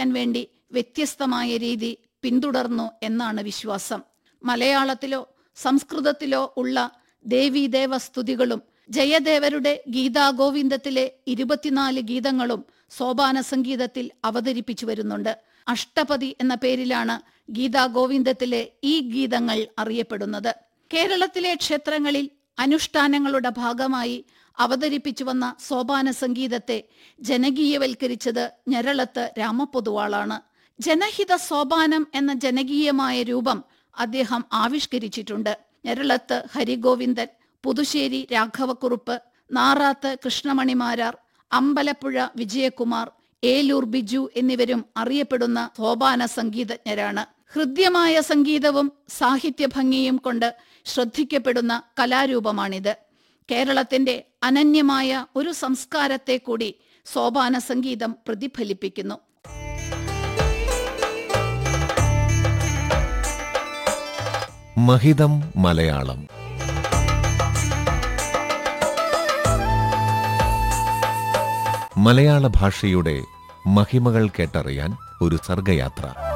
അവതരിപ്പിക്കാൻ വേണ്ടി വ്യത്യസ്തമായ രീതി പിന്തുടർന്നു എന്നാണ് വിശ്വാസം മലയാളത്തിലോ സംസ്കൃതത്തിലോ ഉള്ള ദേവീദേവ സ്തുതികളും ജയദേവരുടെ ഗീതാഗോവിന്ദത്തിലെ ഇരുപത്തിനാല് ഗീതങ്ങളും സോപാന സംഗീതത്തിൽ അവതരിപ്പിച്ചു വരുന്നുണ്ട് അഷ്ടപതി എന്ന പേരിലാണ് ഗീതാഗോവിന്ദത്തിലെ ഈ ഗീതങ്ങൾ അറിയപ്പെടുന്നത് കേരളത്തിലെ ക്ഷേത്രങ്ങളിൽ അനുഷ്ഠാനങ്ങളുടെ ഭാഗമായി അവതരിപ്പിച്ചു വന്ന സോപാന സംഗീതത്തെ ജനകീയവൽക്കരിച്ചത് ഞരളത്ത് രാമപൊതുവാളാണ് ജനഹിത സോപാനം എന്ന ജനകീയമായ രൂപം അദ്ദേഹം ആവിഷ്കരിച്ചിട്ടുണ്ട് ഞരളത്ത് ഹരിഗോവിന്ദൻ പുതുശ്ശേരി രാഘവക്കുറുപ്പ് നാറാത്ത് കൃഷ്ണമണിമാരാർ അമ്പലപ്പുഴ വിജയകുമാർ ഏലൂർ ബിജു എന്നിവരും അറിയപ്പെടുന്ന സോപാന സംഗീതജ്ഞരാണ് ഹൃദ്യമായ സംഗീതവും സാഹിത്യഭംഗിയും കൊണ്ട് ശ്രദ്ധിക്കപ്പെടുന്ന കലാരൂപമാണിത് കേരളത്തിന്റെ അനന്യമായ ഒരു സംസ്കാരത്തെ കൂടി സോപാന സംഗീതം പ്രതിഫലിപ്പിക്കുന്നു മഹിതം മലയാളം മലയാള ഭാഷയുടെ മഹിമകൾ കേട്ടറിയാൻ ഒരു സർഗയാത്ര